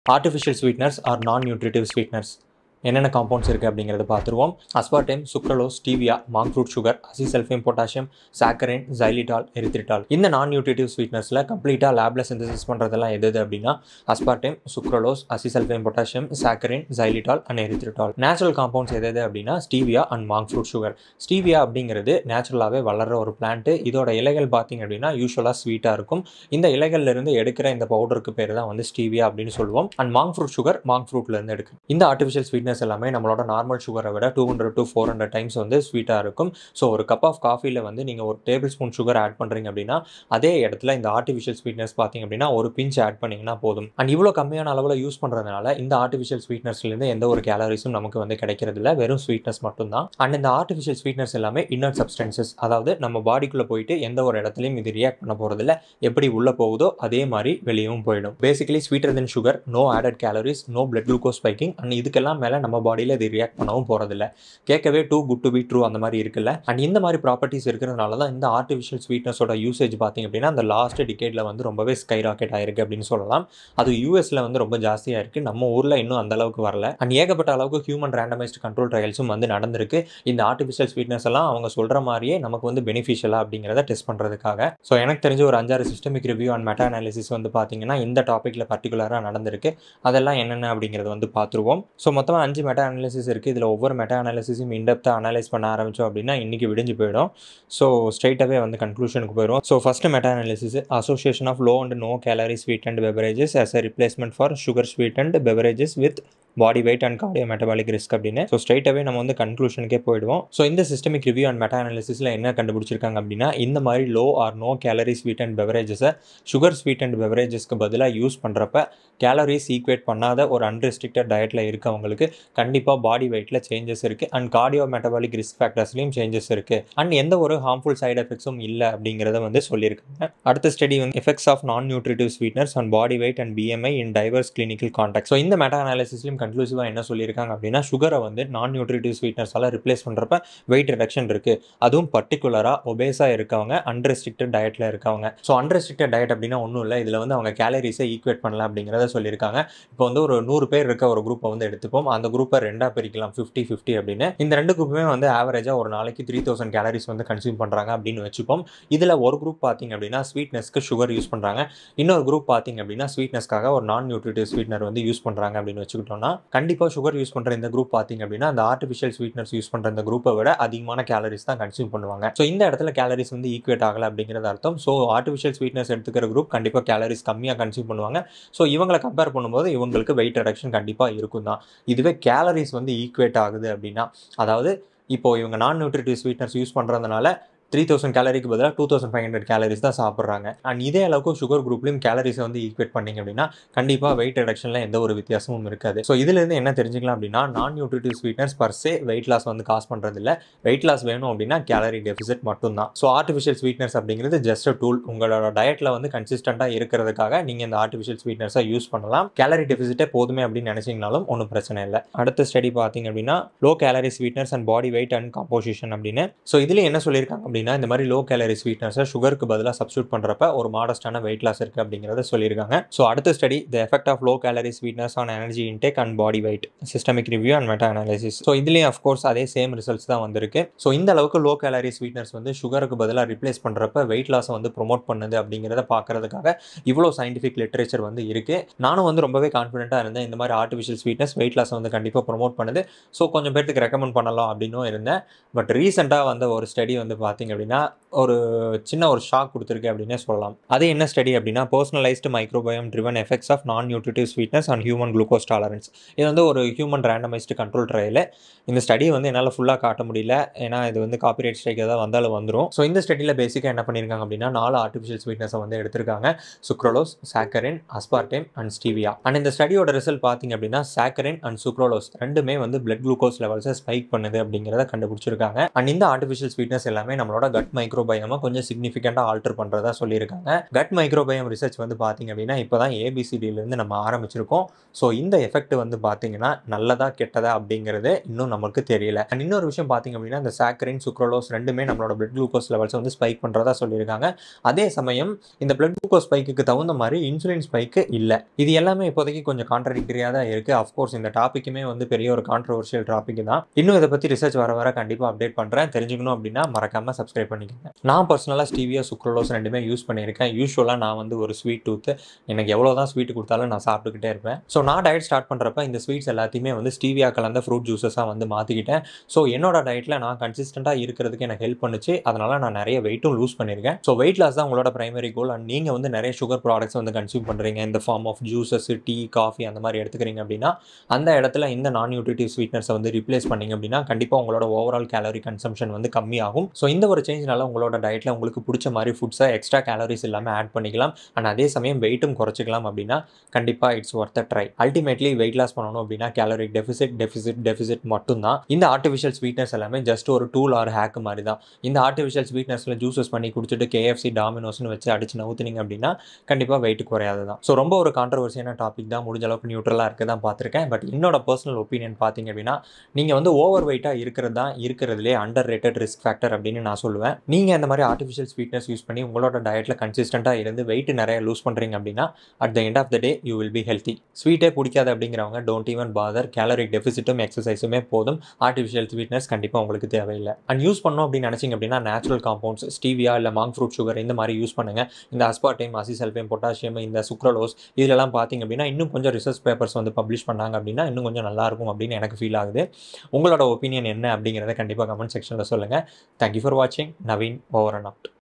artificial sweeteners are non nutritive sweeteners என்னென்ன compounds இருக்குது அப்படிங்கிறத பார்த்துருவோம் aspartame sucralose stevia monk fruit sugar acesulfame potassium saccharin xylitol erythritol இந்த non nutritive ஸ்வீட்னர்ஸில் கம்ப்ளீட்டாக லேபில் சிந்தசிஸ் பண்ணுறதெல்லாம் எது எது அப்படின்னா aspartame sucralose acesulfame potassium saccharin xylitol and erythritol natural compounds எது எது அப்படின்னா stevia and monk fruit sugar stevia அப்படிங்கிறது நேச்சுரலாகவே வளர்கிற ஒரு பிளான்ட்டு இதோட இலைகள் பார்த்தீங்க அப்படின்னா யூஸ்வலாக ஸ்வீட்டாக இருக்கும் இந்த இலைகள்ல இருந்து எடுக்கிற இந்த பவுடருக்கு பேர் தான் வந்து ஸ்டீவியா அப்படின்னு சொல்லுவோம் and monk fruit sugar monk ஃப்ரூட்லேருந்து எடுக்கும் இந்த ஆர்டிஃபிஷியல் ஸ்வீட்னஸ் எல்லாமே நம்மளோட நார்மல் சுகரை விட two hundred to four hundred times வந்து ஸ்வீட்டாக இருக்கும் ஸோ ஒரு கப் ஆஃப் காஃபியில் வந்து நீங்கள் ஒரு டேபிள் ஸ்பூன் சுகர் ஆட் பண்ணுறீங்க அப்படின்னா அதே இடத்துல இந்த ஆர்டிஃபிஷியல் ஸ்வீட்னஸ் பார்த்தீங்க அப்படின்னா ஒரு பிஞ்ச் ஆட் பண்ணிங்கன்னா போதும் அண்ட் இவ்வளோ கம்மியான அளவில் யூஸ் பண்ணுறதுனால இந்த ஆர்டிஃபிஷியல் ஸ்வீட்னஸ்லேருந்து எந்த ஒரு கேலரிஸும் நமக்கு வந்து கிடைக்கிறது இல்லை வெறும் ஸ்வீட்னஸ் மட்டும்தான் அண்ட் இந்த ஆர்டிஃபிஷியல் ஸ்வீட்னஸ் எல்லாமே இன்னர் சப்ஸ்டன்சஸ் அதாவது நம்ம பாடிக்குள்ளே போயிட்டு எந்த ஒரு இடத்துலையும் இது ரியாக்ட் பண்ண போகிறதில்ல எப்படி உள்ளே போகுதோ அதே மாதிரி வெளியவும் போயிடும் basically sweeter then sugar no added calories no blood glucose spiking and இதுக்கெல்லாம் மேலே நம்ம பாடியில் இது ரியாக்ட் பண்ணவும் போகிறதில்ல கேட்கவே too good to be true அந்த மாதிரி இருக்குல்ல அண்ட் இந்த மாதிரி ப்ராப்பர்ட்டிஸ் இருக்கிறதுனால தான் இந்த ஆர்டிஃபிஷியல் ஸ்வீட்னஸோட யூசேஜ் பார்த்திங்க அப்படின்னா அந்த லாஸ்ட் டிகேட்டில் வந்து ரொம்பவே ஸ்கை ராக்கெட் ஆயிருக்கு அப்படின்னு சொல்லலாம் அது யூஎஸில் வந்து ரொம்ப ஜாஸ்தியாக இருக்குது நம்ம ஊரில் இன்னும் அந்த அளவுக்கு வரல அண்ட் ஏகப்பட்ட அளவுக்கு ஹியூமன் ரேண்டமைஸ்ட் கண்ட்ரோல் ட்ரையல்ஸும் வந்து நடந்திருக்கு இந்த ஆர்டிஃபிஷியல் ஸ்வீட்னஸ் எல்லாம் அவங்க சொல்கிற மாதிரியே நமக்கு வந்து பெனிஃபிஷியலாக அப்படிங்கிறத டெஸ்ட் பண்ணுறதுக்காக ஸோ எனக்கு தெரிஞ்ச ஒரு அஞ்சாறு systemic review and meta analysis வந்து பார்த்தீங்கன்னா இந்த டாப்பிக்கில் பர்டிகுலராக நடந்திருக்கு அதெல்லாம் என்னென்ன அப்படிங்கிறத வந்து பார்த்துருவோம் ஸோ மொத்தமாக அஞ்சு மெட்டா அனாலிசிஸ் இருக்குது இதில் ஒவ்வொரு மெட்டா அனாலிசிஸும் இன்டெப்த்தாக அனலைஸ் பண்ண ஆரம்பித்தோம் அப்படின்னா இன்றைக்கி விடிஞ்சு போயிடும் ஸோ ஸ்ட்ரைட்டாகவே வந்து கன்க்ளூஷனுக்கு போயிடும் so first meta analysis association of low and no calorie sweet and beverages as a replacement for sugar sweet and beverages with body weight and cardio metabolic risk அப்படின்னு ஸோ ஸ்ட்ரைட்டாகவே நம்ம வந்து கன்க்ளூஷனுக்கே போயிடுவோம் ஸோ இந்த சிஸ்டமிக் ரிவ்யூ அண்ட் மெட்டா அனாலிசிஸில் என்ன கண்டுபிடிச்சிருக்காங்க அப்படின்னா இந்த மாதிரி low or no calorie sweet and பெவரேஜஸை சுகர் ஸ்வீட் அண்ட் பெவரேஜஸ்க்கு பதிலாக யூஸ் பண்ணுறப்ப கேலரிஸ் ஈக்குவேட் பண்ணாத ஒரு அன்ரெஸ்ட்ரிக்டட் டயட்டில் இருக்கவங்களுக்கு கண்டிப்பாக பாடி வெயிட்டில் சேஞ்சஸ் இருக்குது அண்ட் கார்டியோ மெட்டபாலிக் ரிஸ்க் ஃபேக்டர்ஸ்லையும் சேஞ்சஸ் இருக்குது அண்ட் எந்த ஒரு ஹார்ம்ஃபுல் சைடு எஃபெக்ட்ஸும் இல்லை அப்படிங்கிறத வந்து சொல்லியிருக்காங்க அடுத்த ஸ்டடி வந்து effects of non nutritive sweeteners and body weight and BMI in diverse clinical contact so இந்த மெட்டா அனாலிசிஸ்லையும் கன்க்ளூசிவாக என்ன சொல்லியிருக்காங்க அப்படின்னா சுகரை வந்து நான் நியூட்ரிட்டிவ் ஸ்வீட்னர்ஸால் ரிப்ளேஸ் பண்ணுறப்ப வெயிட் ரிடக்ஷன் இருக்குது அதுவும் பர்டிகுலராக ஒபேஸாக இருக்கவங்க அன்ரெஸ்ட்ரிக்டட் டயட்டில் இருக்கவங்க ஸோ அன்ரெஸ்ட்ரிக்டட் டயட் அப்படின்னா ஒன்றும் இல்லை இதில் வந்து அவங்க கேலரிஸை ஈக்குவேட் பண்ணலாம் அப்படிங்கிறத சொல்லியிருக்காங்க இப்போ வந்து ஒரு நூறு பேர் இருக்க ஒரு குரூப்பை வந்து எடுத்துப்போம் அந்த குரூப்பை ரெண்டாக பிரிக்கலாம் ஃபிஃப்டி ஃபிஃப்டி அப்படின்னு இந்த ரெண்டு குரூப்புமே வந்து ஆவரேஜாக ஒரு நாளைக்கு த்ரீ தௌசண்ட் கேலரிஸ் வந்து கன்சியூம் பண்ணுறாங்க அப்படின்னு வச்சுப்போம் இதில் ஒரு குரூப் பார்த்தீங்க அப்படின்னா ஸ்வீட்னஸ்க்கு சுகர் யூஸ் பண்ணுறாங்க இன்னொரு குரூப் பார்த்தீங்க அப்படின்னா ஸ்வீட்னஸ்க்காக ஒரு நான் நியூட்ரிட்டிவ் ஸ்வீட்னர் வந்து யூஸ் பண்ணுறாங்க அப்படின்னு வச்சுக்கிட்டோம்னா கண்டிப்பாக சுகர் யூஸ் பண்ணுற இந்த குரூப் பார்த்தீங்க அப்படின்னா அந்த ஆர்டிஃபிஷியல் ஸ்வீட்னர்ஸ் யூஸ் பண்ணுற இந்த குரூப்பை விட அதிகமான கேலரிஸ் தான் கன்சியூம் பண்ணுவாங்க ஸோ இந்த இடத்துல கேலரிஸ் வந்து ஈக்குவேட் ஆகலை அப்படிங்கிறது அர்த்தம் ஸோ ஆர்டிஃபிஷியல் ஸ்வீட்னஸ் எடுத்துக்கிற குரூப் கண்டிப்பாக கேலரிஸ் கம்மியாக கன்சியூம் பண்ணுவாங்க ஸோ இவங்களை கம்பேர் பண்ணும்போது இவங்களுக்கு வெயிட் ரிடக்ஷன் கண்டிப்பாக இருக்கும் தான் இதுவே கேலரிஸ் வந்து ஈக்குவேட் ஆகுது அப்படின்னா அதாவது இப்போ இவங்க நான் நியூட்ரிட்டிவ் ஸ்வீட்னர்ஸ் யூஸ் பண்ணுறதுனால த்ரீ தௌசண்ட் கேலரிக்கு பதிலாக two thousand five hundred calories தான் சாப்பிட்றாங்க அண்ட் இதே அளவுக்கு சுகர் குரூப்லையும் கேலரிஸை வந்து ஈக்குவேட் பண்ணிங்க அப்படின்னா கண்டிப்பாக வெயிட் ரிடக்ஷனில் எந்த ஒரு வித்தியாசமும் இருக்காது ஸோ இதுலேருந்து என்ன தெரிஞ்சுக்கலாம் அப்படின்னா non nutritive sweeteners per se weight loss வந்து காசு பண்ணுறதில்ல வெயிட் லாஸ் வேணும் அப்படின்னா கேலரி டெபிசிட் மட்டும்தான் ஸோ ஆர்டிஃபிஷியல் ஸ்வீட்னர்ஸ் அப்படிங்கிறது ஜஸ்ட் அ டூல் உங்களோட டயட்டில் வந்து கன்சிஸ்டண்ட்டாக இருக்கிறதுக்காக நீங்கள் இந்த ஆர்டிஃபிஷியல் ஸ்வீட்னர்ஸை யூஸ் பண்ணலாம் கேலரி டெபிசிட்டே போதுமே அப்படின்னு நினச்சிங்கனாலும் ஒன்றும் பிரச்சனை இல்லை அடுத்த ஸ்டடி பார்த்தீங்க அப்படின்னா low calorie sweeteners and body weight and composition அப்படின்னு ஸோ இதில் என்ன சொல்லியிருக்காங்க அப்படின்னா இந்த மாதிரி லோ கேலரி ஸ்வீட்னஸை சுகருக்கு பதிலாக சப்ஸ்டியூட் பண்ணுறப்ப ஒரு மாடஸ்டான வெயிட் லாஸ் இருக்குது அப்படிங்கிறத சொல்லியிருக்காங்க ஸோ அடுத்த study the effect of low calorie sweetness on energy intake and body weight systemic review and meta analysis so இதுலேயும் அஃப்கோர்ஸ் அதே சேம் ரிசல்ட்ஸ் தான் வந்திருக்கு ஸோ இந்த அளவுக்கு லோ கேலரி ஸ்வீட்னஸ் வந்து சுகருக்கு பதிலாக ரிப்ளேஸ் பண்ணுறப்ப வெயிட் லாஸை வந்து ப்ரொமோட் பண்ணுது அப்படிங்கிறத பார்க்கறதுக்காக இவ்வளோ சயின்டிஃபிக் லிட்ரேச்சர் வந்து இருக்குது நானும் வந்து ரொம்பவே கான்ஃபிடென்ட்டாக இருந்தேன் இந்த மாதிரி ஆர்டிஃபிஷியல் ஸ்வீட்னஸ் வெயிட் லாஸை வந்து கண்டிப்பாக ப்ரொமோட் பண்ணுது ஸோ கொஞ்சம் பேர்த்துக்கு ரெக்கமெண்ட் பண்ணலாம் அப்படின்னும் இருந்தேன் பட் ரீசெண்டாக வந்த ஒரு ஸ்டடி வந்து பார்த்திங்க அப்படின்னா ஒரு சின்ன ஒரு ஷாக் கொடுத்துருக்கு அப்படின்னே சொல்லலாம் அது என்ன ஸ்டடி அப்படின்னா personalised microbiome driven effects of non nutritive sweetness and human glucose tolerance இது வந்து ஒரு ஹியூமன் ரேண்டமைஸ்டு கண்ட்ரோல் ட்ரையல் இந்த ஸ்டடியை வந்து என்னால் ஃபுல்லாக காட்ட முடியல ஏன்னா இது வந்து காப்பிரைட் ஸ்ட்ரைக் ஏதாவது வந்தாலும் வந்துடும் ஸோ இந்த ஸ்டடியில் பேசிக்காக என்ன பண்ணியிருக்காங்க அப்படின்னா நாலு ஆர்டிஃபிஷியல் ஸ்வீட்னஸை வந்து எடுத்திருக்காங்க sucralose saccharin aspartame and stevia and இந்த ஸ்டடியோட ரிசல்ட் பார்த்தீங்க அப்படின்னா சாக்கரின் அண்ட் சுக்ரோலோஸ் ரெண்டுமே வந்து பிளட் குளுக்கோஸ் லெவல்ஸை ஸ்பைக் பண்ணுது அப்படிங்கிறத கண்டுபிடிச்சிருக்காங்க அண்ட் இந்த ஆர்டிஃபிஷியல் ஸ்வீட்னஸ் எல்லாமே நம்மளோட நம்மளோட கட் மைக்ரோபயமை கொஞ்சம் சிக்னிஃபிகண்ட்டாக ஆல்டர் பண்ணுறதா சொல்லியிருக்காங்க கட் மைக்ரோபயம் ரிசர்ச் வந்து பார்த்தீங்க அப்படின்னா இப்போ தான் ஏபிசிடியிலேருந்து நம்ம ஆரம்பிச்சிருக்கோம் ஸோ இந்த எஃபெக்ட் வந்து பார்த்தீங்கன்னா நல்லதா கெட்டதா அப்படிங்கிறது இன்னும் நமக்கு தெரியல அண்ட் இன்னொரு விஷயம் பார்த்தீங்க அப்படின்னா இந்த சாக்கரின் சுக்ரோலோஸ் ரெண்டுமே நம்மளோட பிளட் குளுக்கோஸ் லெவல்ஸ் வந்து ஸ்பைக் பண்ணுறதா சொல்லியிருக்காங்க அதே சமயம் இந்த பிளட் குளுக்கோஸ் ஸ்பைக்கு தகுந்த மாதிரி இன்சுலின் ஸ்பைக்கு இல்லை இது எல்லாமே இப்போதைக்கு கொஞ்சம் கான்ட்ரடிக்டரியாக தான் இருக்குது அஃப்கோர்ஸ் இந்த டாப்பிக்குமே வந்து பெரிய ஒரு கான்ட்ரவர்ஷியல் டாபிக் தான் இன்னும் இதை பற்றி ரிசர்ச் வர வர கண்டிப்பாக அப்டேட் பண்ணுறேன் தெரிஞ்சுக்கணும் அப்படின்னா மறக்காமல் சப்ஸ்கிரைப் பண்ணிக்கோங்க நான் பர்சனலாக ஸ்டீவியா சுக்ரோலோஸ் ரெண்டுமே யூஸ் பண்ணியிருக்கேன் யூஸ்வலாக நான் வந்து ஒரு ஸ்வீட் டூத்து எனக்கு எவ்வளோ தான் ஸ்வீட் கொடுத்தாலும் நான் சாப்பிட்டுக்கிட்டே இருப்பேன் ஸோ நான் டயட் ஸ்டார்ட் பண்ணுறப்ப இந்த ஸ்வீட்ஸ் எல்லாத்தையுமே வந்து ஸ்டீவியா கலந்த ஃப்ரூட் ஜூஸஸாக வந்து மாற்றிக்கிட்டேன் ஸோ என்னோட டயட்டில் நான் கன்சிஸ்டண்ட்டாக இருக்கிறதுக்கு எனக்கு ஹெல்ப் பண்ணுச்சு அதனால் நான் நிறைய வெயிட்டும் லூஸ் பண்ணியிருக்கேன் ஸோ வெயிட் லாஸ் தான் உங்களோட பிரைமரி கோல் அண்ட் நீங்கள் வந்து நிறைய சுகர் ப்ராடக்ட்ஸ் வந்து கன்சியூம் பண்ணுறீங்க இந்த form of juices tea coffee அந்த மாதிரி எடுத்துக்கிறீங்க அப்படின்னா அந்த இடத்துல இந்த நான் நியூட்ரிட்டிவ் ஸ்வீட்னஸை வந்து ரிப்ளேஸ் பண்ணிங்க அப்படின்னா கண்டிப்பாக உங்களோட ஓவரால் கேலரி கன்சம்ஷன் வந்து கம்மியாகும் ஸோ இந்த ஒரு சேஞ்ச்னால உங்களோட டயட்டில் உங்களுக்கு பிடிச்ச மாதிரி ஃபுட்ஸை எக்ஸ்ட்ரா கேலரிஸ் இல்லாமல் ஆட் பண்ணிக்கலாம் அண்ட் அதே சமயம் வெயிட்டும் குறைச்சிக்கலாம் அப்படின்னா கண்டிப்பாக it's worth a try ultimately weight loss பண்ணணும் அப்படின்னா கேலரிக் டெஃபிசிட் டெஃபிசிட் டெஃபிசிட் மட்டும் தான் இந்த ஆர்டிஃபிஷியல் ஸ்வீட்னஸ் எல்லாமே ஜஸ்ட் ஒரு டூல் ஆர் ஹேக் மாதிரி தான் இந்த ஆர்டிஃபிஷியல் ஸ்வீட்னஸில் ஜூஸஸ் பண்ணி குடிச்சிட்டு கேஎஃப்சி டாமினோஸ்னு வச்சு அடிச்சு நவுத்துனீங்க அப்படின்னா கண்டிப்பாக வெயிட் குறையாது தான் ஸோ ரொம்ப ஒரு கான்ட்ரவர்சியான டாபிக் தான் முடிஞ்ச அளவுக்கு நியூட்ரலாக இருக்க தான் பார்த்துருக்கேன் பட் என்னோட பர்சனல் ஒப்பீனியன் பார்த்தீங்க அப்படின்னா நீங்கள் வந்து ஓவர் வெயிட்டாக இருக்கிறது தான் இருக்கிறதுலே அண்டர் ரேட்டட் ரிஸ்க் ஃபேக்டர் அப்படின்னு நான் சொல்லுவேன் நீங்கள் இந்த மாதிரி ஆர்டிஃபிஷியல் ஸ்வீட்னஸ் யூஸ் பண்ணி உங்களோட டயட்டில் கன்சிஸ்டண்ட்டாக இருந்து வெயிட் நிறைய லூஸ் பண்ணுறீங்க அப்படின்னா at the end of the day you will be healthy ஸ்வீட்டே பிடிக்காது அப்படிங்கிறவங்க டோன்ட் ஈவன் பாதர் கேலரிக் டெஃபிசிட்டும் எக்ஸசைஸுமே போதும் ஆர்டிஃபிஷியல் ஸ்வீட்னஸ் கண்டிப்பாக உங்களுக்கு தேவையில்லை அண்ட் யூஸ் பண்ணோம் அப்படின்னு நினச்சிங்க அப்படின்னா நேச்சுரல் காம்பவுண்ட்ஸ் ஸ்டீவியா இல்லை மாங் ஃப்ரூட் சுகர் இந்த மாதிரி யூஸ் பண்ணுங்கள் இந்த அஸ்பார்டைம் அசிசல்ஃபேம் பொட்டாசியம் இந்த சுக்ரலோஸ் இதிலெல்லாம் பார்த்தீங்க அப்படின்னா இன்னும் கொஞ்சம் ரிசர்ச் பேப்பர்ஸ் வந்து பப்ளிஷ் பண்ணாங்க அப்படின்னா இன்னும் கொஞ்சம் நல்லாயிருக்கும் அப்படின்னு எனக்கு ஃபீல் ஆகுது உங்களோட ஒப்பீனியன் என்ன அப்படிங்கிறத கண்டிப்பாக கமெண்ட் செக்ஷனில் சொல்லுங்கள் தேங்க்யூ ஃபார் வாட்சிங் நவீன் ஓவர் அண்ட் அவுட்